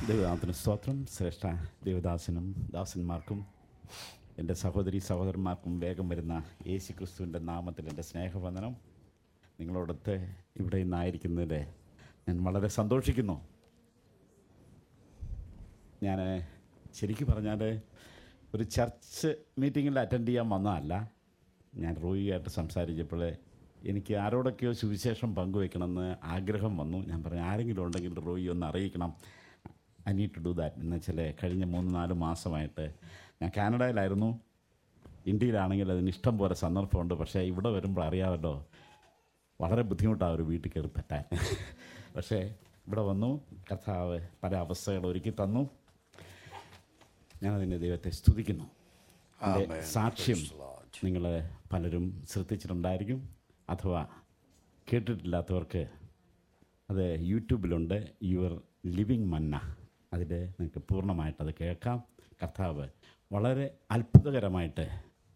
ദൈവദാസന് സ്തോത്രം ശ്രേഷ്ഠ ദേവദാസനും ദാസന്മാർക്കും എൻ്റെ സഹോദരി സഹോദരന്മാർക്കും വേഗം വരുന്ന യേശു ക്രിസ്തുവിൻ്റെ നാമത്തിൽ എൻ്റെ സ്നേഹവന്ദനം നിങ്ങളോടൊത്ത് ഇവിടെ ഇന്നായിരിക്കുന്നതിൽ ഞാൻ വളരെ സന്തോഷിക്കുന്നു ഞാൻ ശരിക്കും പറഞ്ഞാൽ ഒരു ചർച്ച് മീറ്റിങ്ങിൽ അറ്റൻഡ് ചെയ്യാൻ വന്നതല്ല ഞാൻ റോയിയായിട്ട് സംസാരിച്ചപ്പോൾ എനിക്ക് ആരോടൊക്കെയോ സുവിശേഷം പങ്കുവെക്കണമെന്ന് ആഗ്രഹം വന്നു ഞാൻ പറഞ്ഞു ആരെങ്കിലും ഉണ്ടെങ്കിൽ റോയി ഒന്ന് അറിയിക്കണം I need to do that എന്ന് വെച്ചാൽ കഴിഞ്ഞ മൂന്ന് നാല് മാസമായിട്ട് ഞാൻ കാനഡയിലായിരുന്നു ഇന്ത്യയിലാണെങ്കിൽ അതിന് ഇഷ്ടം പോലെ സന്ദർഭമുണ്ട് പക്ഷേ ഇവിടെ വരുമ്പോൾ അറിയാമല്ലോ വളരെ ബുദ്ധിമുട്ടാണ് ഒരു വീട്ടിൽ കയറി പറ്റാൻ പക്ഷേ ഇവിടെ വന്നു കർത്താവ് പല അവസ്ഥകൾ ഒരുക്കി തന്നു ഞാനതിൻ്റെ ദൈവത്തെ സ്തുതിക്കുന്നു എൻ്റെ Amen. സാക്ഷ്യം Praise the Lord. നിങ്ങൾ പലരും ശ്രദ്ധിച്ചിട്ടുണ്ടായിരിക്കും അഥവാ കേട്ടിട്ടില്ലാത്തവർക്ക് അത് യൂട്യൂബിലുണ്ട് യുവർ ലിവിങ് മന്ന അതിൽ നിങ്ങൾക്ക് പൂർണ്ണമായിട്ട് അത് കേൾക്കാം കർത്താവ് വളരെ അത്ഭുതകരമായിട്ട്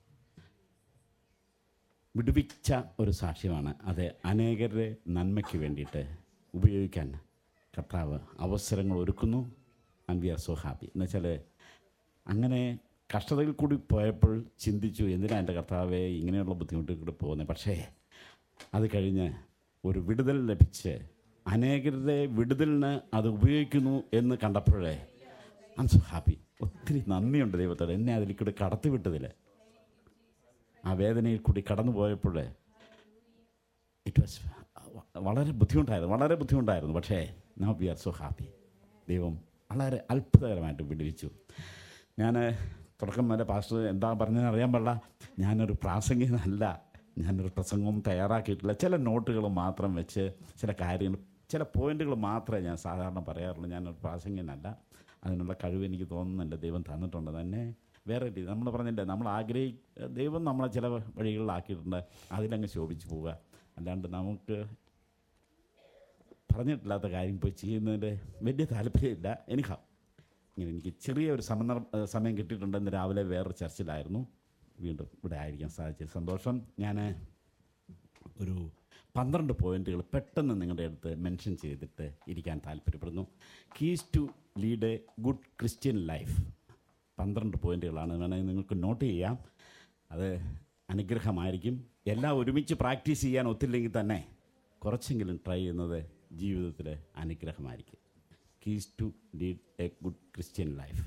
വിടുവിച്ച ഒരു സാക്ഷ്യമാണ് അത് അനേകരുടെ നന്മയ്ക്ക് വേണ്ടിയിട്ട് ഉപയോഗിക്കാൻ കർത്താവ് അവസരങ്ങൾ ഒരുക്കുന്നു and we are so happy എന്ന് വെച്ചാൽ അങ്ങനെ കഷ്ടതയിൽ കൂടി പോയപ്പോൾ ചിന്തിച്ചു എന്തിനാണ് എൻ്റെ കർത്താവെ ഇങ്ങനെയുള്ള ബുദ്ധിമുട്ടിൽ കൂടി പോകുന്നത് പക്ഷേ അത് കഴിഞ്ഞ് ഒരു വിടുതൽ ലഭിച്ച് അനേകരുടെ വിടുതലിന് അത് ഉപയോഗിക്കുന്നു എന്ന് കണ്ടപ്പോഴേ ഐ സോ ഹാപ്പി ഒത്തിരി നന്ദിയുണ്ട് ദൈവത്തോട് എന്നെ അതിൽ കൂടി കടത്തിവിട്ടതിൽ ആ വേദനയിൽ കൂടി കടന്നു പോയപ്പോൾ ഇറ്റ് വാസ് വളരെ ബുദ്ധിമുട്ടായിരുന്നു വളരെ ബുദ്ധിമുട്ടായിരുന്നു പക്ഷേ now we are so happy ദൈവം വളരെ അത്ഭുതകരമായിട്ട് വിടുവിച്ചു ഞാൻ തുടക്കം വരെ പാസ്റ്റർ എന്താ പറഞ്ഞതെന്ന് അറിയാൻ പാടില്ല ഞാനൊരു പ്രാസംഗികനല്ല ഞാനൊരു പ്രസംഗവും തയ്യാറാക്കിയിട്ടില്ല ചില നോട്ടുകൾ മാത്രം വെച്ച് ചില കാര്യങ്ങൾ ചില പോയിന്റുകൾ മാത്രമേ ഞാൻ സാധാരണ പറയാറുള്ളൂ ഞാനൊരു പ്രാസംഗികനല്ല അതിനുള്ള കഴിവ് എനിക്ക് തോന്നുന്നുണ്ട് ദൈവം തന്നിട്ടുണ്ട് തന്നെ വേറെ രീതി നമ്മൾ പറഞ്ഞില്ലേ നമ്മൾ ആഗ്രഹി ദൈവം നമ്മളെ ചില വഴികളിലാക്കിയിട്ടുണ്ട് അതിലങ്ങ് ശോഭിച്ചു പോവുക അല്ലാണ്ട് നമുക്ക് പറഞ്ഞിട്ടില്ലാത്ത കാര്യം പോയി ചെയ്യുന്നതിൻ്റെ വലിയ താല്പര്യമില്ല എനിക്കാ ഇങ്ങനെ എനിക്ക് ചെറിയ ഒരു സമന്ദർ സമയം കിട്ടിയിട്ടുണ്ട് ഇന്ന് രാവിലെ വേറൊരു ചർച്ചിലായിരുന്നു വീണ്ടും ഇവിടെ ആയിരിക്കാൻ സാധിച്ചത് സന്തോഷം ഞാൻ ഒരു പന്ത്രണ്ട് പോയിന്റുകൾ പെട്ടെന്ന് നിങ്ങളുടെ അടുത്ത് മെൻഷൻ ചെയ്തിട്ട് ഇരിക്കാൻ താല്പര്യപ്പെടുന്നു keys to lead a good Christian life പന്ത്രണ്ട് പോയിന്റുകളാണ് വേണമെങ്കിൽ നിങ്ങൾക്ക് നോട്ട് ചെയ്യാം അത് അനുഗ്രഹമായിരിക്കും എല്ലാം ഒരുമിച്ച് പ്രാക്ടീസ് ചെയ്യാൻ ഒത്തില്ലെങ്കിൽ തന്നെ കുറച്ചെങ്കിലും ട്രൈ ചെയ്യുന്നത് ജീവിതത്തിൽ അനുഗ്രഹമായിരിക്കും keys to lead a good Christian life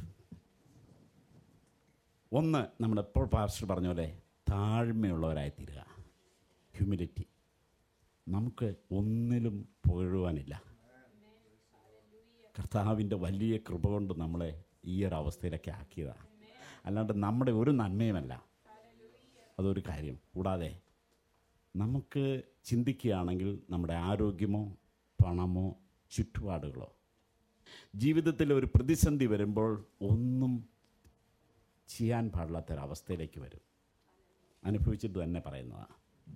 ഒന്ന് നമ്മൾ എപ്പോൾ പാസ്റ്റർ പറഞ്ഞ പോലെ താഴ്മയുള്ളവരായി തീരുക ഹ്യൂമിലിറ്റി നമുക്ക് ഒന്നിലും പുകഴുവാനില്ല കർത്താവിൻ്റെ വലിയ കൃപ കൊണ്ട് നമ്മളെ ഈ ഒരു അവസ്ഥയിലൊക്കെ ആക്കിയതാണ് അല്ലാണ്ട് നമ്മുടെ ഒരു നന്മയുമല്ല അതൊരു കാര്യം കൂടാതെ നമുക്ക് ചിന്തിക്കുകയാണെങ്കിൽ നമ്മുടെ ആരോഗ്യമോ പണമോ ചുറ്റുപാടുകളോ ജീവിതത്തിൽ ഒരു പ്രതിസന്ധി വരുമ്പോൾ ഒന്നും ചെയ്യാൻ പാടില്ലാത്തൊരവസ്ഥയിലേക്ക് വരും അനുഭവിച്ചിട്ട് തന്നെ പറയുന്നതാണ്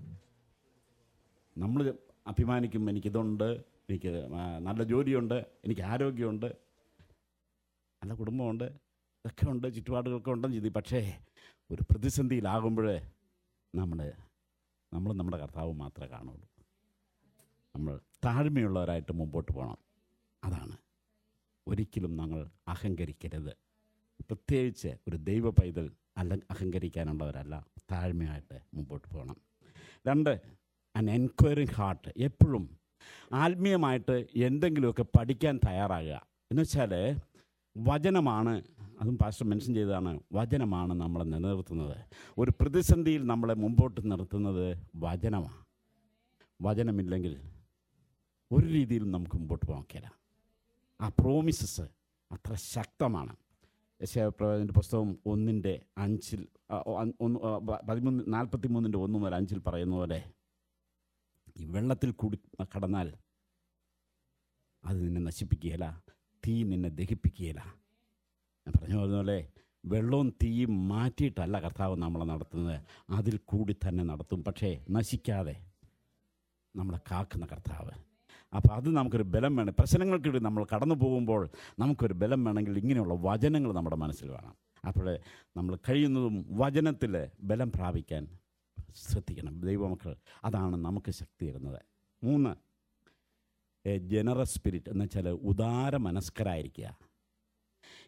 നമ്മൾ അഭിമാനിക്കും എനിക്കിതുണ്ട് എനിക്ക് ആ, നല്ല ജോലിയുണ്ട് എനിക്ക് ആരോഗ്യമുണ്ട് നല്ല കുടുംബമുണ്ട് ഇതൊക്കെ ഉണ്ട് ചുറ്റുപാടുകളൊക്കെ ഉണ്ടെന്ന് ചെയ്തി പക്ഷേ ഒരു പ്രതിസന്ധിയിലാകുമ്പോൾ നമ്മൾ നമ്മൾ നമ്മുടെ കർത്താവ് മാത്രമേ കാണുള്ളൂ നമ്മൾ താഴ്മയുള്ളവരായിട്ട് മുമ്പോട്ട് പോകണം അതാണ് ഒരിക്കലും ഞങ്ങൾ അഹങ്കരിക്കരുത് പ്രത്യേകിച്ച് ഒരു ദൈവ പൈതൽ അല്ല അഹങ്കരിക്കാനുള്ളവരല്ല താഴ്മയായിട്ട് മുമ്പോട്ട് പോകണം രണ്ട് അൻ എൻക്വയറിങ് ഹാർട്ട് എപ്പോഴും ആത്മീയമായിട്ട് എന്തെങ്കിലുമൊക്കെ പഠിക്കാൻ തയ്യാറാകുക എന്ന് വെച്ചാൽ വചനമാണ് അതും പാസ്റ്റർ മെൻഷൻ ചെയ്തതാണ് വചനമാണ് നമ്മളെ നിലനിർത്തുന്നത് ഒരു പ്രതിസന്ധിയിൽ നമ്മളെ മുമ്പോട്ട് നിർത്തുന്നത് വചനമാണ് വചനമില്ലെങ്കിൽ ഒരു രീതിയിലും നമുക്ക് മുമ്പോട്ട് പോകാൻ പറ്റില്ല ആ പ്രോമിസസ് അത്ര ശക്തമാണ് യശയാപ്രവാചൻ്റെ പുസ്തകം ഒന്നിൻ്റെ അഞ്ചിൽ ആ, ഒ, അൻ- ഒന്ന് ആ, പ- പതിമൂന്ന് നാൽപ്പത്തി മൂന്നിൻ്റെ ഒന്ന് മുതൽ അഞ്ചിൽ പറയുന്ന പോലെ ഈ വെള്ളത്തിൽ കൂടി കടന്നാൽ അത് നിന്നെ നശിപ്പിക്കുകയില്ല തീ നിന്നെ ദഹിപ്പിക്കുകയില്ല ഞാൻ പറഞ്ഞു പറഞ്ഞ വെള്ളവും തീയും മാറ്റിയിട്ടല്ല കർത്താവ് നമ്മളെ നടത്തുന്നത് അതിൽ കൂടി തന്നെ നടത്തും പക്ഷേ നശിക്കാതെ നമ്മളെ കാക്കുന്ന കർത്താവ് അപ്പോൾ അത് നമുക്കൊരു ബലം വേണം പ്രശ്നങ്ങൾക്കിടെ നമ്മൾ കടന്നു പോകുമ്പോൾ നമുക്കൊരു ബലം വേണമെങ്കിൽ ഇങ്ങനെയുള്ള വചനങ്ങൾ നമ്മുടെ മനസ്സിൽ വേണം അപ്പോൾ നമ്മൾ കഴിയുന്നതും വചനത്തിൽ ബലം പ്രാപിക്കാൻ ശ്രദ്ധിക്കണം ദൈവമക്കൾ അതാണ് നമുക്ക് ശക്തി തരുന്നത് മൂന്ന് എ ജനറസ് സ്പിരിറ്റ് എന്ന് വെച്ചാൽ ഉദാര മനസ്കരായിരിക്കുക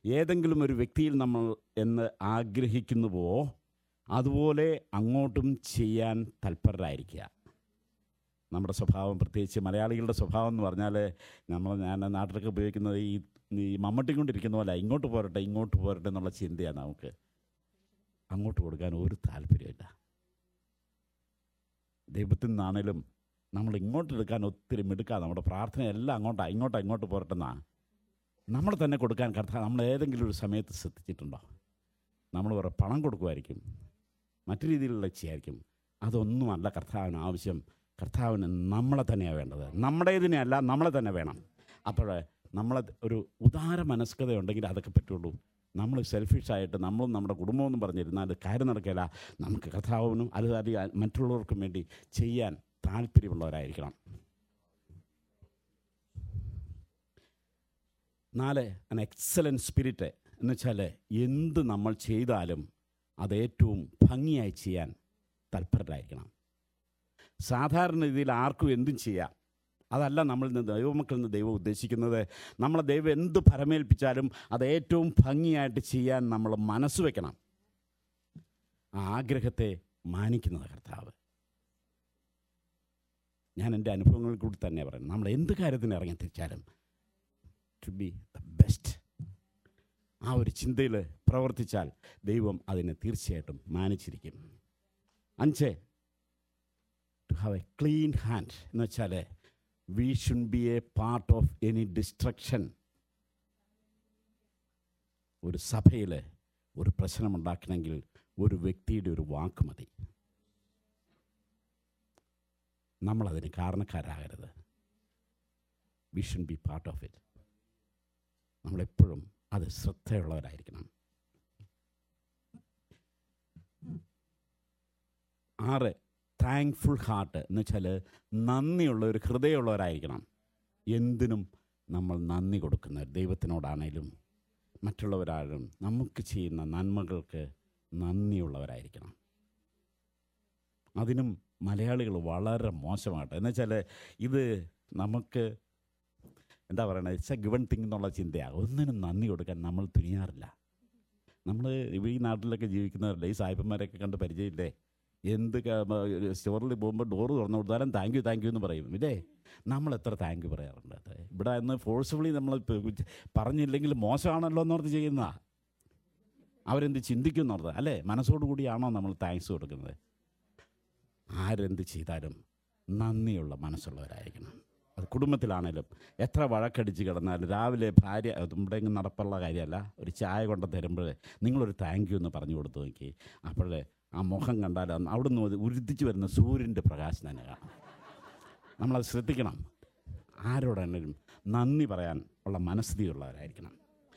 ഏതെങ്കിലും ഒരു വ്യക്തിയിൽ നമ്മൾ എന്ന് ആഗ്രഹിക്കുന്നുവോ അതുപോലെ അങ്ങോട്ടും ചെയ്യാൻ തൽപരരായിരിക്കുക നമ്മുടെ സ്വഭാവം പ്രത്യേകിച്ച് മലയാളികളുടെ സ്വഭാവം എന്ന് പറഞ്ഞാൽ നമ്മൾ ഞാൻ നാട്ടിലൊക്കെ ഉപയോഗിക്കുന്നത് ഈ ഈ മമ്മട്ടി കൊണ്ടിരിക്കുന്ന പോലെ ഇങ്ങോട്ട് പോരട്ടെ ഇങ്ങോട്ട് പോരട്ടെ എന്നുള്ള ചിന്തയാണ് നമുക്ക് അങ്ങോട്ട് കൊടുക്കാൻ ഒരു താല്പര്യമില്ല ദൈവത്തിൽ നിന്നാണേലും നമ്മൾ ഇങ്ങോട്ട് എടുക്കാൻ ഒത്തിരി മിടുക്കാം നമ്മുടെ പ്രാർത്ഥന എല്ലാം അങ്ങോട്ടാ ഇങ്ങോട്ടാ ഇങ്ങോട്ട് പോരട്ടെന്നാണ് നമ്മൾ തന്നെ കൊടുക്കാൻ കർത്താവ് നമ്മൾ ഏതെങ്കിലും ഒരു സമയത്ത് ശ്രദ്ധിച്ചിട്ടുണ്ടോ നമ്മൾ വേറെ പണം കൊടുക്കുമായിരിക്കും മറ്റു രീതിയിലുള്ള ചെയ്യായിരിക്കും അതൊന്നുമല്ല കർത്താവിന് ആവശ്യം കർത്താവിന് നമ്മളെ തന്നെയാണ് വേണ്ടത് നമ്മുടേതിനെ അല്ല നമ്മളെ തന്നെ വേണം അപ്പോൾ നമ്മളെ ഒരു ഉദാര മനസ്കത ഉണ്ടെങ്കിൽ അതൊക്കെ പറ്റുള്ളൂ നമ്മൾ സെൽഫിഷായിട്ട് നമ്മളും നമ്മുടെ കുടുംബമെന്നും പറഞ്ഞിരുന്നാൽ കാര്യം നടക്കില്ല നമുക്ക് കർത്താവിനും അല്ലെങ്കിൽ മറ്റുള്ളവർക്കും വേണ്ടി ചെയ്യാൻ താല്പര്യമുള്ളവരായിരിക്കണം നാല് അൻ എക്സലൻറ്റ് സ്പിരിറ്റ് എന്ന് വെച്ചാൽ എന്ത് നമ്മൾ ചെയ്താലും അത് ഏറ്റവും ഭംഗിയായി ചെയ്യാൻ തൽപരരായിരിക്കണം സാധാരണ രീതിയിൽ ആർക്കും എന്തും ചെയ്യാം അതല്ല നമ്മൾ ഇന്ന് ദൈവമക്കളിൽ നിന്ന് ദൈവം ഉദ്ദേശിക്കുന്നത് നമ്മളെ ദൈവം എന്ത് പരമേൽപ്പിച്ചാലും അത് ഏറ്റവും ഭംഗിയായിട്ട് ചെയ്യാൻ നമ്മൾ മനസ്സ് വെക്കണം ആ ആഗ്രഹത്തെ മാനിക്കുന്നത് കർത്താവ് ഞാൻ എൻ്റെ അനുഭവങ്ങളിൽ കൂടി തന്നെ പറയുന്നത് നമ്മൾ എന്ത് കാര്യത്തിന് ഇറങ്ങി തിരിച്ചാലും ടു ബി ദ ബെസ്റ്റ് ആ ഒരു ചിന്തയിൽ പ്രവർത്തിച്ചാൽ ദൈവം അതിനെ തീർച്ചയായിട്ടും മാനിച്ചിരിക്കും അഞ്ച് to have a clean hand എന്ന് വെച്ചാൽ we should be a part of any destruction ഒരു സഭയിൽ ഒരു പ്രശ്നമുണ്ടാക്കണമെങ്കിൽ ഒരു വ്യക്തിയുടെ ഒരു വാക്ക് മതി നമ്മളതിന് കാരണക്കാരാകരുത് we should be part of it നമ്മളെപ്പോഴും അത് ശ്രദ്ധയുള്ളവരായിരിക്കണം ആറ് താങ്ക്ഫുൾ ഹാർട്ട് എന്ന് വെച്ചാൽ നന്ദിയുള്ള ഒരു ഹൃദയമുള്ളവരായിരിക്കണം എന്തിനും നമ്മൾ നന്ദി കൊടുക്കുന്നവർ ദൈവത്തിനോടാണേലും മറ്റുള്ളവരാരും നമുക്ക് ചെയ്യുന്ന നന്മകൾക്ക് നന്ദിയുള്ളവരായിരിക്കണം അതിനും മലയാളികൾ വളരെ മോശമായിട്ട് എന്ന് വെച്ചാൽ ഇത് നമുക്ക് എന്താ പറയണത് ഇറ്റ്സ് എ ഗിവൺ തിങ് എന്നുള്ള ചിന്തയാണ് ഒന്നിനും നന്ദി കൊടുക്കാൻ നമ്മൾ തുനിയാറില്ല നമ്മൾ ഈ നാട്ടിലൊക്കെ ജീവിക്കുന്നവരല്ലേ ഈ സായിപ്പന്മാരൊക്കെ കണ്ട് പരിചയമില്ലേ എന്ത് സ്റ്റോറിൽ പോകുമ്പോൾ ഡോറ് തുറന്നു കൊടുത്താലും താങ്ക് യു താങ്ക് യു എന്ന് പറയും ഇല്ലേ നമ്മൾ എത്ര താങ്ക് യു പറയാറുണ്ട് അത് ഇവിടെ നിന്ന് ഫോഴ്സ്ഫുള്ളി നമ്മൾ പറഞ്ഞില്ലെങ്കിൽ മോശമാണല്ലോ എന്നോർത്ത് ചെയ്യുന്നതാ അവരെന്ത് ചിന്തിക്കുന്നോർത്ത് അല്ലേ മനസ്സോടുകൂടിയാണോ നമ്മൾ താങ്ക്സ് കൊടുക്കുന്നത് ആരെന്ത് ചെയ്താലും നന്ദിയുള്ള മനസ്സുള്ളവരായിരിക്കണം അത് കുടുംബത്തിലാണേലും എത്ര വഴക്കടിച്ച് കിടന്നാലും രാവിലെ ഭാര്യ നമ്മുടെ ഇങ്ങ് നടപ്പുള്ള കാര്യമല്ല ഒരു ചായ കൊണ്ട് തരുമ്പോൾ നിങ്ങളൊരു താങ്ക് യു എന്ന് പറഞ്ഞു കൊടുത്തു നോക്കി അപ്പോൾ ആ മുഖം കണ്ടാൽ അവിടെ നിന്ന് ഉരുത്തിച്ച് വരുന്ന സൂര്യൻ്റെ പ്രകാശം തന്നെ കാണാം നമ്മളത് ശ്രദ്ധിക്കണം ആരോടാണെങ്കിലും നന്ദി പറയാൻ ഉള്ള മനസ്ഥിതിയുള്ളവരായിരിക്കണം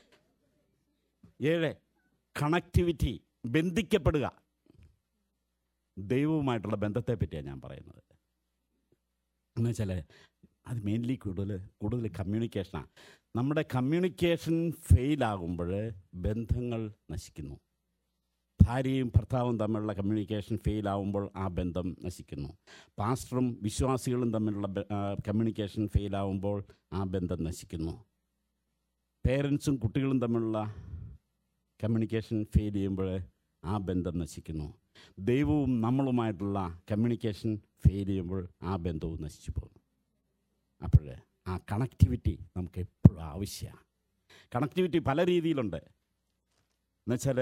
ഏഴ് കണക്ടിവിറ്റി ബന്ധിക്കപ്പെടുക ദൈവവുമായിട്ടുള്ള ബന്ധത്തെ പറ്റിയാണ് ഞാൻ പറയുന്നത് എന്ന് വെച്ചാൽ അത് മെയിൻലി കൂടുതൽ കൂടുതൽ കമ്മ്യൂണിക്കേഷനാണ് നമ്മുടെ കമ്മ്യൂണിക്കേഷൻ ഫെയിലാകുമ്പോൾ ബന്ധങ്ങൾ നശിക്കുന്നു ഭാര്യയും ഭർത്താവും തമ്മിലുള്ള കമ്മ്യൂണിക്കേഷൻ ഫെയിലാവുമ്പോൾ ആ ബന്ധം നശിക്കുന്നു പാസ്റ്ററും വിശ്വാസികളും തമ്മിലുള്ള കമ്മ്യൂണിക്കേഷൻ ഫെയിലാവുമ്പോൾ ആ ബന്ധം നശിക്കുന്നു പേരൻസും കുട്ടികളും തമ്മിലുള്ള കമ്മ്യൂണിക്കേഷൻ ഫെയിൽ ചെയ്യുമ്പോൾ ആ ബന്ധം നശിക്കുന്നു ദൈവവും നമ്മളുമായിട്ടുള്ള കമ്മ്യൂണിക്കേഷൻ ഫെയിൽ ചെയ്യുമ്പോൾ ആ ബന്ധവും നശിച്ചു പോകുന്നു അപ്പോൾ ആ കണക്ടിവിറ്റി നമുക്ക് എപ്പോഴും ആവശ്യമാണ് കണക്ടിവിറ്റി പല രീതിയിലുണ്ട് എന്നുവെച്ചാൽ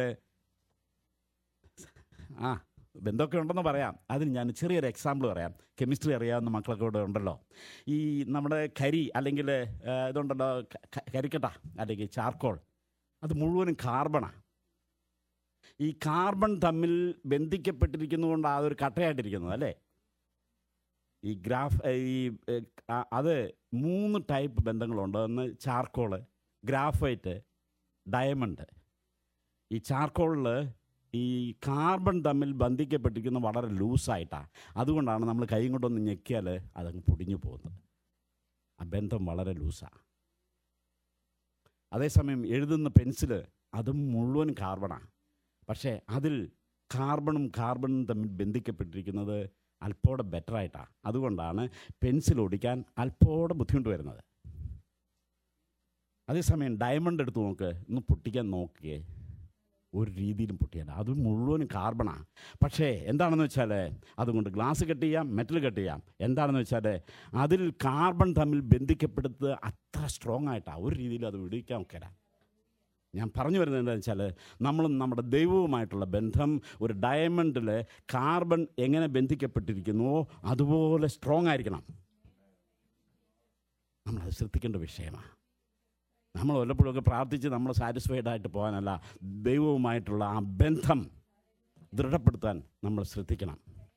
ആ ബന്ധമൊക്കെ ഉണ്ടെന്ന് പറയാം അതിന് ഞാൻ ചെറിയൊരു എക്സാമ്പിൾ പറയാം കെമിസ്ട്രി അറിയാവുന്ന മക്കളൊക്കെ ഇവിടെ ഉണ്ടല്ലോ ഈ നമ്മുടെ കരി അല്ലെങ്കിൽ ഇതുണ്ടല്ലോ കരിക്കട്ട അല്ലെങ്കിൽ ചാർക്കോൾ അത് മുഴുവനും കാർബണാണ് ഈ കാർബൺ തമ്മിൽ ബന്ധിക്കപ്പെട്ടിരിക്കുന്നതുകൊണ്ട് അതൊരു കട്ടയായിട്ടിരിക്കുന്നത് അല്ലേ ഈ ഗ്രാഫ് ഈ അത് മൂന്ന് ടൈപ്പ് ബന്ധങ്ങളുണ്ട് ഒന്ന് ചാർക്കോള് ഗ്രാഫൈറ്റ് ഡയമണ്ട് ഈ ചാർക്കോളിൽ ഈ കാർബൺ തമ്മിൽ ബന്ധിക്കപ്പെട്ടിരിക്കുന്ന വളരെ ലൂസായിട്ടാണ് അതുകൊണ്ടാണ് നമ്മൾ കൈ കൊണ്ടൊന്ന് ഞെക്കിയാൽ അതങ്ങ് പൊടിഞ്ഞു പോകുന്നത് ആ ബന്ധം വളരെ ലൂസാണ് അതേസമയം എഴുതുന്ന പെൻസിൽ അതും മുഴുവൻ കാർബണാണ് പക്ഷേ അതിൽ കാർബണും കാർബണും തമ്മിൽ ബന്ധിക്കപ്പെട്ടിരിക്കുന്നത് അല്പോടെ ബെറ്ററായിട്ടാണ് അതുകൊണ്ടാണ് പെൻസിൽ ഓടിക്കാൻ അല്പോടെ ബുദ്ധിമുട്ട് വരുന്നത് അതേസമയം ഡയമണ്ട് എടുത്ത് നോക്ക് ഒന്ന് പൊട്ടിക്കാൻ നോക്കുകയെ ഒരു രീതിയിലും പൊട്ടിയല്ല അത് മുഴുവനും കാർബണാണ് പക്ഷേ എന്താണെന്ന് വെച്ചാൽ അതുകൊണ്ട് ഗ്ലാസ് കട്ട് ചെയ്യാം മെറ്റൽ കട്ട് ചെയ്യാം എന്താണെന്ന് വെച്ചാൽ അതിൽ കാർബൺ തമ്മിൽ ബന്ധിക്കപ്പെടുന്നത് അത്ര സ്ട്രോങ് ആയിട്ടാണ് ഒരു രീതിയിൽ അത് വിടിക്കാൻ ഒക്കെല ഞാൻ പറഞ്ഞു വരുന്നത് എന്താണെന്ന് വെച്ചാൽ നമ്മളും നമ്മുടെ ദൈവവുമായിട്ടുള്ള ബന്ധം ഒരു ഡയമണ്ടിൽ കാർബൺ എങ്ങനെ ബന്ധിക്കപ്പെട്ടിരിക്കുന്നുവോ അതുപോലെ സ്ട്രോങ് ആയിരിക്കണം നമ്മളത് ശ്രദ്ധിക്കേണ്ട വിഷയമാണ് നമ്മൾ വല്ലപ്പോഴൊക്കെ പ്രാർത്ഥിച്ച് നമ്മൾ സാറ്റിസ്ഫൈഡ് ആയിട്ട് പോകാനല്ല ദൈവവുമായിട്ടുള്ള ആ ബന്ധം ദൃഢപ്പെടുത്താൻ നമ്മൾ ശ്രദ്ധിക്കണം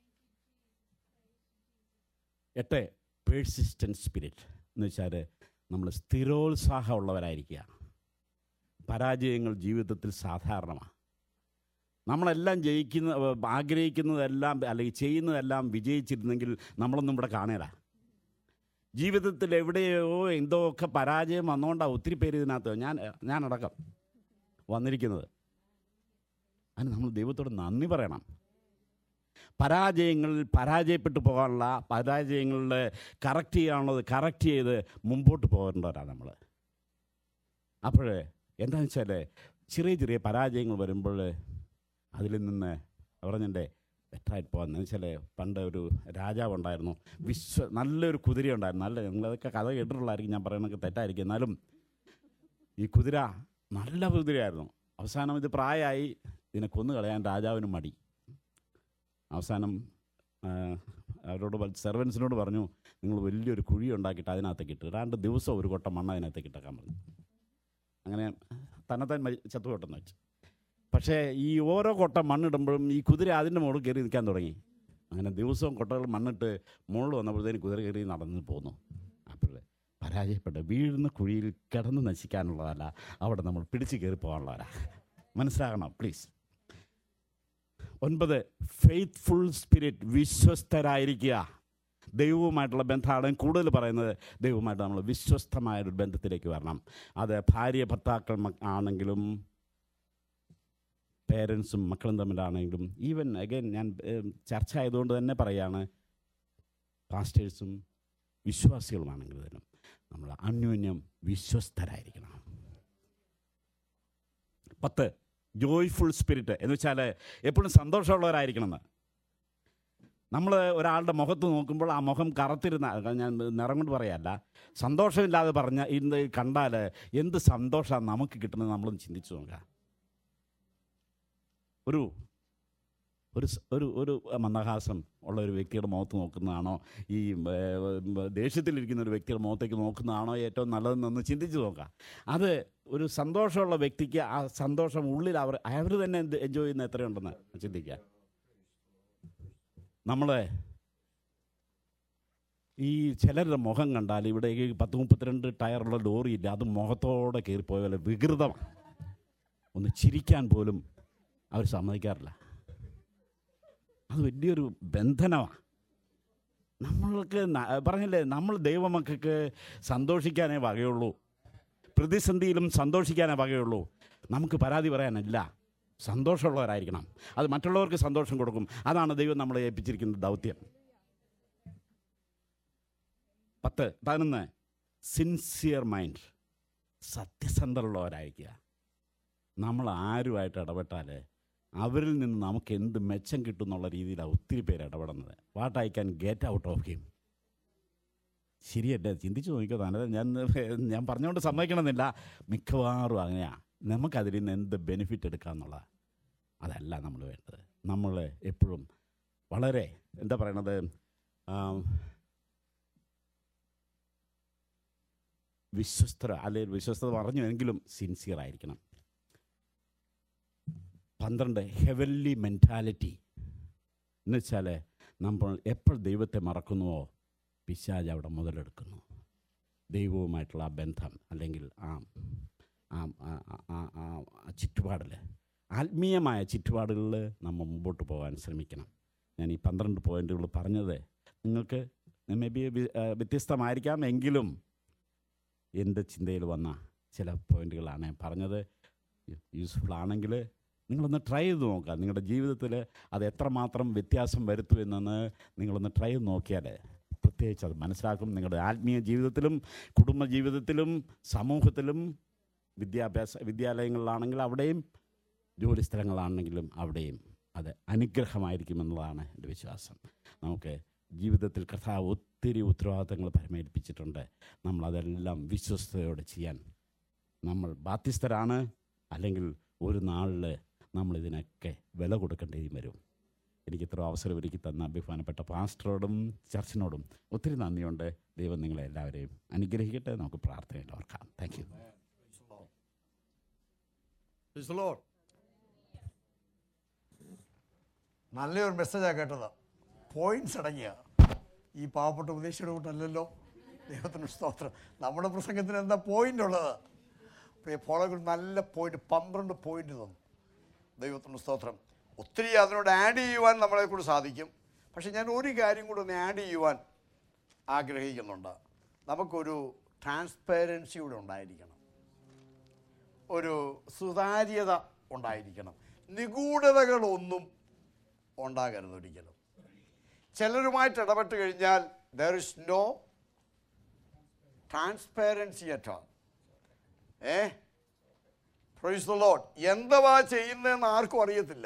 എട്ട് പേഴ്സിസ്റ്റൻറ്റ് സ്പിരിറ്റ് എന്ന് വെച്ചാൽ നമ്മൾ സ്ഥിരോത്സാഹമുള്ളവരായിരിക്കുക പരാജയങ്ങൾ ജീവിതത്തിൽ സാധാരണമാണ് നമ്മളെല്ലാം ജയിക്കുന്ന ആഗ്രഹിക്കുന്നതെല്ലാം അല്ലെങ്കിൽ ചെയ്യുന്നതെല്ലാം വിജയിച്ചിരുന്നെങ്കിൽ നമ്മളൊന്നും ഇവിടെ കാണുകയില്ല ജീവിതത്തിൽ എവിടെയോ എന്തോ ഒക്കെ പരാജയം വന്നുകൊണ്ടാണ് ഒത്തിരി പേര് ഇതിനകത്ത് ഞാൻ ഞാനടക്കം വന്നിരിക്കുന്നത് അതിന് നമ്മൾ ദൈവത്തോട് നന്ദി പറയണം പരാജയങ്ങളിൽ പരാജയപ്പെട്ടു പോകാനുള്ള പരാജയങ്ങളിൽ കറക്റ്റ് ചെയ്യാനുള്ളത് കറക്റ്റ് ചെയ്ത് മുമ്പോട്ട് പോകേണ്ടവരാണ് നമ്മൾ അപ്പോൾ എന്താണെന്ന് വെച്ചാൽ ചെറിയ ചെറിയ പരാജയങ്ങൾ വരുമ്പോൾ അതിൽ നിന്ന് പറഞ്ഞിൻ്റെ ബെറ്ററായിട്ട് പോകാൻ വെച്ചാൽ പണ്ട് ഒരു രാജാവ് ഉണ്ടായിരുന്നു വിശ്വ നല്ലൊരു കുതിര ഉണ്ടായിരുന്നു നല്ല നിങ്ങളതൊക്കെ കഥ കേട്ടിട്ടുള്ളതായിരിക്കും ഞാൻ പറയുന്നതൊക്കെ തെറ്റായിരിക്കും എന്നാലും ഈ കുതിര നല്ല കുതിരയായിരുന്നു അവസാനം ഇത് പ്രായമായി ഇതിനെ കൊന്നു കളയാൻ രാജാവിന് മടി അവസാനം ആ, അവരോട് സെർവൻസിനോട് പറഞ്ഞു നിങ്ങൾ വലിയൊരു കുഴി ഉണ്ടാക്കിയിട്ട് അതിനകത്തേക്ക് ഇട്ട് രണ്ട് ദിവസം ഒരു കൊട്ട മണ്ണ് അതിനകത്തേക്ക് ഇട്ടേക്കാൻ പറഞ്ഞു അങ്ങനെ തന്നെത്താൻ മരി ചത്തുകൊട്ടെന്ന് വെച്ച് പക്ഷേ ഈ ഓരോ കൊട്ട മണ്ണിടുമ്പോഴും ഈ കുതിര അതിൻ്റെ മുകളിൽ കയറി നിൽക്കാൻ തുടങ്ങി അങ്ങനെ ദിവസവും കൊട്ടകൾ മണ്ണിട്ട് മുകളിൽ വന്നപ്പോഴത്തേന് കുതിര കയറി നടന്ന് പോന്നു അപ്പോൾ പരാജയപ്പെട്ട് വീഴുന്ന കുഴിയിൽ കിടന്ന് നശിക്കാനുള്ളതല്ല അവിടെ നമ്മൾ പിടിച്ച് കയറി പോകാനുള്ളവരാ മനസ്സിലാകണം പ്ലീസ് ഒൻപത് ഫെയ്ത്ത്ഫുൾ സ്പിരിറ്റ് വിശ്വസ്തരായിരിക്കുക ദൈവവുമായിട്ടുള്ള ബന്ധമാണ് കൂടുതൽ പറയുന്നത് ദൈവവുമായിട്ട് നമ്മൾ വിശ്വസ്തമായ ഒരു ബന്ധത്തിലേക്ക് വരണം അത് ഭാര്യ ഭർത്താക്കൾ മ- ആണെങ്കിലും പേരൻസും മക്കളും തമ്മിലാണെങ്കിലും ഈവൻ അഗൈൻ ഞാൻ ഏം, ചർച്ച ആയതുകൊണ്ട് തന്നെ പറയാണ് പാസ്റ്റേഴ്സും വിശ്വാസികളുമാണെങ്കിൽ തന്നെ നമ്മൾ അന്യോന്യം വിശ്വസ്തരായിരിക്കണം പത്ത് ജോയ്ഫുൾ സ്പിരിറ്റ് എന്ന് വെച്ചാൽ എപ്പോഴും സന്തോഷമുള്ളവരായിരിക്കണമെന്ന് നമ്മൾ ഒരാളുടെ മുഖത്ത് നോക്കുമ്പോൾ ആ മുഖം കറുത്തിരുന്ന ഞാൻ നിറം കൊണ്ട് പറയല്ല സന്തോഷമില്ലാതെ പറഞ്ഞ ഇന്ന് കണ്ടാൽ എന്ത് സന്തോഷമാണ് നമുക്ക് കിട്ടുന്നത് നമ്മളൊന്ന് ചിന്തിച്ചു നോക്കാം ഒരു ഒരു സ്- ഒരു ഒരു മന്ദഹാസം ഉള്ള ഒരു വ്യക്തിയുടെ മുഖത്ത് നോക്കുന്നതാണോ ഈ ഏ, ഏ, ദേഷ്യത്തിലിരിക്കുന്ന ഒരു വ്യക്തിയുടെ മുഖത്തേക്ക് നോക്കുന്നതാണോ ഏറ്റവും നല്ലതെന്നൊന്ന് ചിന്തിച്ച് നോക്കാം അത് ഒരു സന്തോഷമുള്ള വ്യക്തിക്ക് ആ സന്തോഷം ഉള്ളിൽ അവർ അവർ തന്നെ എന്ത് എൻജോയ് ചെയ്യുന്ന എത്രയുണ്ടെന്ന് ചിന്തിക്കുക നമ്മൾ ഈ ചിലരുടെ മുഖം കണ്ടാൽ ഇവിടെ ഈ പത്ത് മുപ്പത്തിരണ്ട് ടയറുള്ള ലോറിയില്ല അത് മുഖത്തോടെ കയറിപ്പോയ പോലെ വികൃതമാണ് ഒന്ന് ചിരിക്കാൻ പോലും അവർ സമ്മതിക്കാറില്ല അത് വലിയൊരു ബന്ധനമാണ് നമ്മൾക്ക് ന- പറഞ്ഞില്ലേ നമ്മൾ ദൈവമക്കൾക്ക് സന്തോഷിക്കാനേ വകയുള്ളൂ പ്രതിസന്ധിയിലും സന്തോഷിക്കാനേ വകയുള്ളൂ നമുക്ക് പരാതി പറയാനല്ല സന്തോഷമുള്ളവരായിരിക്കണം അത് മറ്റുള്ളവർക്ക് സന്തോഷം കൊടുക്കും അതാണ് ദൈവം നമ്മളെ ഏൽപ്പിച്ചിരിക്കുന്ന ദൗത്യം പത്ത് പതിനൊന്ന് സിൻസിയർ മൈൻഡ് സത്യസന്ധമുള്ളവരായിരിക്കുക നമ്മൾ ആരുമായിട്ട് ഇടപെട്ടാൽ അവരിൽ നിന്ന് നമുക്ക് എന്ത് മെച്ചം കിട്ടും എന്നുള്ള രീതിയിലാണ് ഒത്തിരി പേര് ഇടപെടുന്നത് what I can get out of him ശരിയല്ലേ ചിന്തിച്ച് നോക്കിക്കോ തന്നെ ഞാൻ ഞാൻ പറഞ്ഞുകൊണ്ട് സമ്മതിക്കണമെന്നില്ല മിക്കവാറും അങ്ങനെയാണ് നമുക്കതിൽ നിന്ന് എന്ത് ബെനിഫിറ്റ് എടുക്കാമെന്നുള്ളത് അതല്ല നമ്മൾ വേണ്ടത് നമ്മൾ എപ്പോഴും വളരെ എന്താ പറയണത് ആം, വിശ്വസ്തര അല്ലെങ്കിൽ വിശ്വസ്തത പറഞ്ഞു എങ്കിലും സിൻസിയർ ആയിരിക്കണം പന്ത്രണ്ട് ഹെവൻലി മെൻറ്റാലിറ്റി എന്ന് വെച്ചാൽ നമ്മൾ എപ്പോൾ ദൈവത്തെ മറക്കുന്നുവോ പിശാജ് അവിടെ മുതലെടുക്കുന്നു ദൈവവുമായിട്ടുള്ള ആ ബന്ധം അല്ലെങ്കിൽ ആ ആ ആ- ആ- ആ- ആ- ആ ചുറ്റുപാടിൽ ആത്മീയമായ ചുറ്റുപാടുകളിൽ നമ്മൾ മുമ്പോട്ട് പോകാൻ ശ്രമിക്കണം ഞാൻ ഈ പന്ത്രണ്ട് പോയിന്റുകൾ പറഞ്ഞത് നിങ്ങൾക്ക് മേ ബി വ്യത്യസ്തമായിരിക്കാം എങ്കിലും എൻ്റെ ചിന്തയിൽ വന്ന ചില പോയിന്റുകളാണ് ഞാൻ പറഞ്ഞത് യൂസ്ഫുൾ ആണെങ്കിൽ നിങ്ങളൊന്ന് ട്രൈ ചെയ്ത് നോക്കുക നിങ്ങളുടെ ജീവിതത്തിൽ അത് എത്രമാത്രം വ്യത്യാസം വരുത്തു എന്നൊന്ന് നിങ്ങളൊന്ന് ട്രൈ ചെയ്ത് നോക്കിയാൽ പ്രത്യേക പ്രത്യേകിച്ച് അത് മനസ്സിലാക്കും നിങ്ങളുടെ ആത്മീയ ജീവിതത്തിലും കുടുംബ ജീവിതത്തിലും സമൂഹത്തിലും വിദ്യാഭ്യാസ വിദ്യാലയങ്ങളിലാണെങ്കിൽ അവിടെയും ജോലി സ്ഥലങ്ങളാണെങ്കിലും അവിടെയും അത് അനുഗ്രഹമായിരിക്കുമെന്നുള്ളതാണ് എൻ്റെ വിശ്വാസം നമുക്ക് ജീവിതത്തിൽ കർത്താവ് ഒത്തിരി ഉത്തരവാദിത്തങ്ങൾ പരമേൽപ്പിച്ചിട്ടുണ്ട് നമ്മളതെല്ലാം വിശ്വസ്തയോടെ ചെയ്യാൻ നമ്മൾ ബാധ്യസ്ഥരാണ് അല്ലെങ്കിൽ ഒരു നാളിൽ നമ്മളിതിനൊക്കെ വില കൊടുക്കേണ്ടിയും വരും എനിക്ക് ഇത്ര അവസരം ഒരുക്കി തന്ന ബഹുമാനപ്പെട്ട പാസ്റ്ററോടും ചർച്ചിനോടും ഒത്തിരി നന്ദിയുണ്ട് ദൈവം നിങ്ങളെ എല്ലാവരെയും അനുഗ്രഹിക്കട്ടെ നമുക്ക് പ്രാർത്ഥനയിട്ട് ഓർക്കാം thank you Praise the Lord. നല്ലൊരു മെസ്സേജാണ് കേട്ടത് പോയിന്റ്സ് അടങ്ങിയ ഈ പാവപ്പെട്ട ഉപദേശിയുടെ കൂട്ടല്ലല്ലോ ദൈവത്തിന് സ്തോത്രം നമ്മുടെ പ്രസംഗത്തിന് എന്താ പോയിന്റ് ഉള്ളത് ഫോളോകൾ നല്ല പോയിന്റ് പന്ത്രണ്ട് പോയിന്റ് തന്നു ദൈവത്തിന് സ്തോത്രം ഒത്തിരി അതിനോട് ആഡ് ചെയ്യുവാൻ നമ്മളെ കൂടെ സാധിക്കും പക്ഷെ ഞാൻ ഒരു കാര്യം കൂടെ ഒന്ന് ആഡ് ചെയ്യുവാൻ ആഗ്രഹിക്കുന്നുണ്ട് നമുക്കൊരു ട്രാൻസ്പെറൻസി കൂടെ ഉണ്ടായിരിക്കണം ഒരു സുതാര്യത ഉണ്ടായിരിക്കണം നിഗൂഢതകളൊന്നും ഉണ്ടാകരുത് ഒരിക്കലും ചിലരുമായിട്ട് ഇടപെട്ട് കഴിഞ്ഞാൽ there is no transparency at all a praise the load എന്തവാ ചെയ്യുന്നതെന്ന് ആർക്കും അറിയത്തില്ല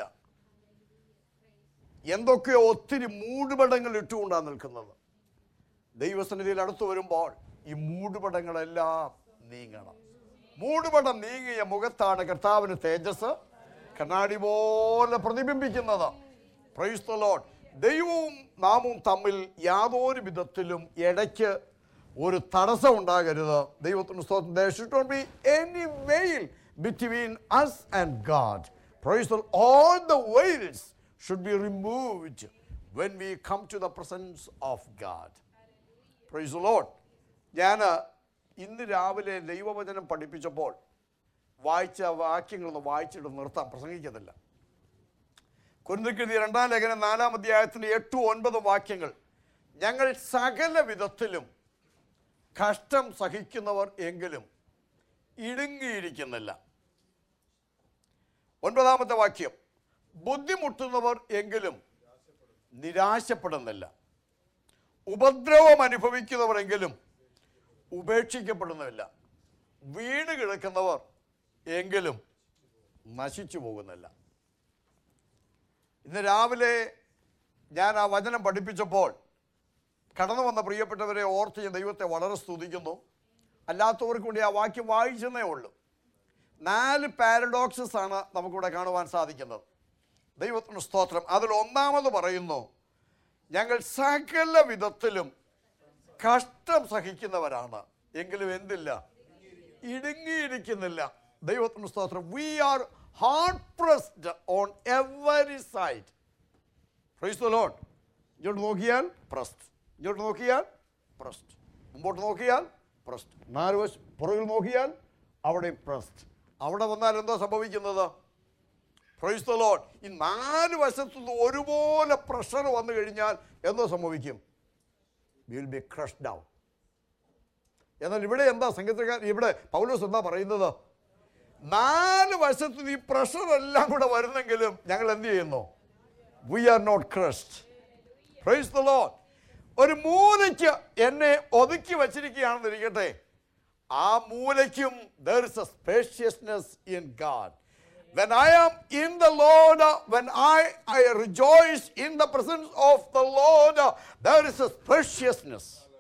എന്തൊക്കെയോ ഒത്തിരി മൂടുപടങ്ങൾ ഇട്ടുകൊണ്ടാണ് നിൽക്കുന്നത് ദൈവസന്നിധിയിൽ അടുത്ത് വരുമ്പോൾ ഈ മൂടുപടങ്ങളെല്ലാം നീങ്ങണം മൂടുപടം നീങ്ങിയ മുഖത്താണ് കർത്താവിന് തേജസ് കണ്ണാടി പോലെ പ്രതിബിംബിക്കുന്നത് പ്രൈസ് ദ ലോഡ് ദൈവവും നാമും തമ്മിൽ യാതൊരു വിധത്തിലും ഇടയ്ക്ക് ഒരു തടസ്സം ഉണ്ടാകരുത് ദൈവത്തിന് സ്തോത്രം there should not be any veil between us and God praise the all the veils should be removed when we come to the presence of God praise the Lord ഞാൻ ഇന്ന് രാവിലെ ദൈവവചനം പഠിപ്പിച്ചപ്പോൾ വായിച്ച വാക്യങ്ങളൊന്ന് വായിച്ചിട്ട് നിർത്താം പ്രസംഗിക്കത്തില്ല കുരുന്നിക്കെഴുതിയ രണ്ടാം ലേഖനം നാലാം അധ്യായത്തിൻ്റെ എട്ടും ഒൻപതും വാക്യങ്ങൾ ഞങ്ങൾ സകല വിധത്തിലും കഷ്ടം സഹിക്കുന്നവർ എങ്കിലും ഇടുങ്ങിയിരിക്കുന്നില്ല ഒൻപതാമത്തെ വാക്യം ബുദ്ധിമുട്ടുന്നവർ എങ്കിലും നിരാശപ്പെടുന്നില്ല ഉപദ്രവം അനുഭവിക്കുന്നവരെങ്കിലും ഉപേക്ഷിക്കപ്പെടുന്നില്ല വീണ് കിടക്കുന്നവർ എങ്കിലും നശിച്ചു പോകുന്നില്ല ഇന്ന് രാവിലെ ഞാൻ ആ വചനം പഠിപ്പിച്ചപ്പോൾ കടന്നു വന്ന പ്രിയപ്പെട്ടവരെ ഓർത്ത് ഞാൻ ദൈവത്തെ വളരെ സ്തുതിക്കുന്നു അല്ലാത്തവർക്ക് വേണ്ടി ആ വാക്യം വായിച്ചെന്നേ ഉള്ളൂ നാല് പാരഡോക്സസ് ആണ് നമുക്കിവിടെ കാണുവാൻ സാധിക്കുന്നത് ദൈവത്തിന് സ്തോത്രം അതിൽ ഒന്നാമത് പറയുന്നു ഞങ്ങൾ സകല വിധത്തിലും കഷ്ടം സഹിക്കുന്നവരാണ് എങ്കിലും എന്തില്ല ഇടുങ്ങിയിരിക്കുന്നില്ല ദൈവത്തിന് സ്തോത്രം we are hard pressed on every side praise the Lord ഇങ്ങോട്ട് നോക്കിയാൽ പ്രസ്റ്റ് ഇങ്ങോട്ട് നോക്കിയാൽ പ്രസ്റ്റ് മുമ്പോട്ട് നോക്കിയാൽ പ്രസ്റ്റ് നാല് വശം പുറകിൽ നോക്കിയാൽ അവിടെ പ്രസ്റ്റ് അവിടെ വന്നാൽ എന്താ സംഭവിക്കുന്നത് പ്രൈസ് ദ ലോഡ് ഈ നാല് വശത്തുനിന്ന് ഒരുപോലെ പ്രഷർ വന്നു കഴിഞ്ഞാൽ എന്തോ സംഭവിക്കും വിൽ ബി ക്രഷ് ഡൗൺ എന്നാൽ ഇവിടെ എന്താ സംഗീതക്കാർ ഇവിടെ പൗലോസ് എന്താ പറയുന്നത് നാല് വശത്ത് ഈ പ്രഷർ എല്ലാം കൂടെ വരുന്നെങ്കിലും ഞങ്ങൾ എന്ത് ചെയ്യുന്നു we are not crushed praise the Lord ഒരു മൂലയ്ക്ക് എന്നെ ഒതുക്കി വച്ചിരിക്കുകയാണെന്ന് ഇരിക്കട്ടെ ആ മൂലയ്ക്കും there is a spaciousness in God When I am in the Lord, uh, when I, I rejoice in the presence of the Lord, uh, there is a spaciousness.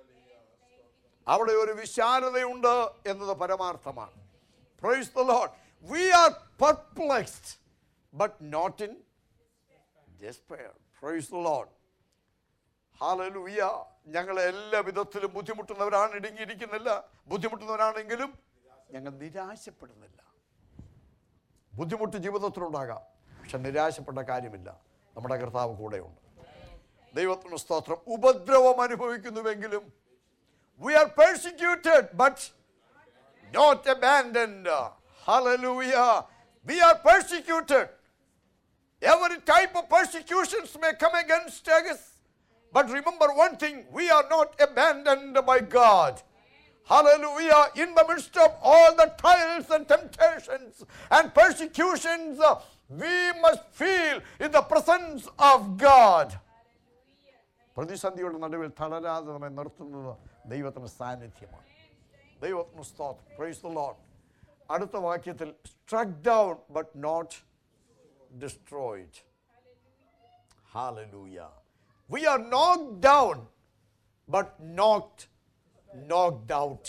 അവിടെ ഒരു വിശാലതയുണ്ട് എന്നത് പരമാർത്ഥമാണ് praise the Lord we are perplexed but not in despair. Praise the Lord ഹാലലൂയ ഞങ്ങൾ എല്ലാ വിധത്തിലും ബുദ്ധിമുട്ടുന്നവരാണ് ഇടുങ്ങിയിരിക്കുന്നില്ല ബുദ്ധിമുട്ടുന്നവരാണെങ്കിലും ഞങ്ങൾ നിരാശപ്പെടുന്നില്ല ബുദ്ധിമുട്ട് ജീവിതത്തിലുണ്ടാകാം പക്ഷെ നിരാശപ്പെട്ട കാര്യമില്ല നമ്മുടെ കർത്താവ് കൂടെയുണ്ട് ദൈവത്തിന് സ്തോത്രം ഉപദ്രവം അനുഭവിക്കുന്നുവെങ്കിലും we are persecuted but not abandoned ഹല്ലേലൂയ we are persecuted Every type of persecutions may come against us. But remember one thing we are not abandoned by God. Hallelujah. In the midst of all the trials and temptations and persecutions, uh, we must feel in the presence of God. പ്രതിസന്ധിയുടെ നടുവിൽ തളരാതെ നമ്മെ നിർത്തുന്നത് ദൈവത്തിൻ്റെ സാന്നിധ്യമാണ് ദൈവത്തിന് സ്തോത്രം price the Lord അടുത്ത വാക്യത്തിൽ struck down but not destroyed Hallelujah. We are knocked down, but not knocked out.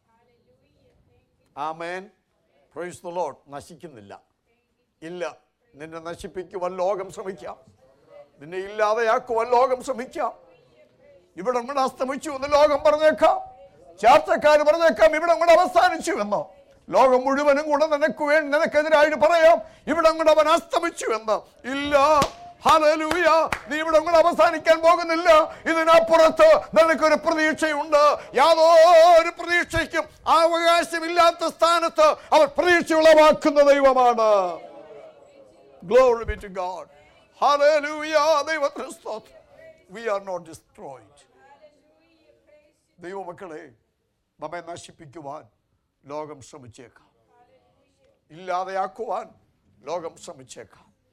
Amen. Praise the Lord. നശിക്കുന്നില്ല ഇല്ല നിന്നെ നശിപ്പിക്കുവാൻ ലോകം ശ്രമിക്കാം നിന്നെ ഇല്ലാതെയാക്കുവാൻ ലോകം ശ്രമിക്കാം ഇവിടെ കൂടെ അസ്തമിച്ചു എന്ന് ലോകം പറഞ്ഞേക്കാം ചാർച്ചക്കാർ പറഞ്ഞേക്കാം ഇവിടെ കൂടെ അവസാനിച്ചു എന്നോ ലോകം മുഴുവനും കൂടെ നിനക്ക് വേണ്ടി നിനക്കെതിരായിട്ട് പറയാം ഇവിടെ കൂടെ അവൻ അസ്തമിച്ചു എന്ന് ഇല്ല ഹല്ലേലൂയ നീ ഇവിടെ കൂടെ അവസാനിക്കാൻ പോകുന്നില്ല ഇതിനപ്പുറത്ത് നിനക്കൊരു പ്രതീക്ഷയുണ്ട് യാതൊരു പ്രതീക്ഷയ്ക്കും അവകാശമില്ലാത്ത സ്ഥാനത്ത് അവർ പ്രതീക്ഷ ഉളവാക്കുന്ന ദൈവമാണ് Glory be to God. Hallelujah. ദൈവത്തിന് സ്തോത്രം. We are not destroyed. ദൈവമക്കളെ നമ്മെ നശിപ്പിക്കുവാൻ ലോകം ശ്രമിച്ചേക്കാം ഇല്ലാതെയാക്കുവാൻ ലോകം ശ്രമിച്ചേക്കാം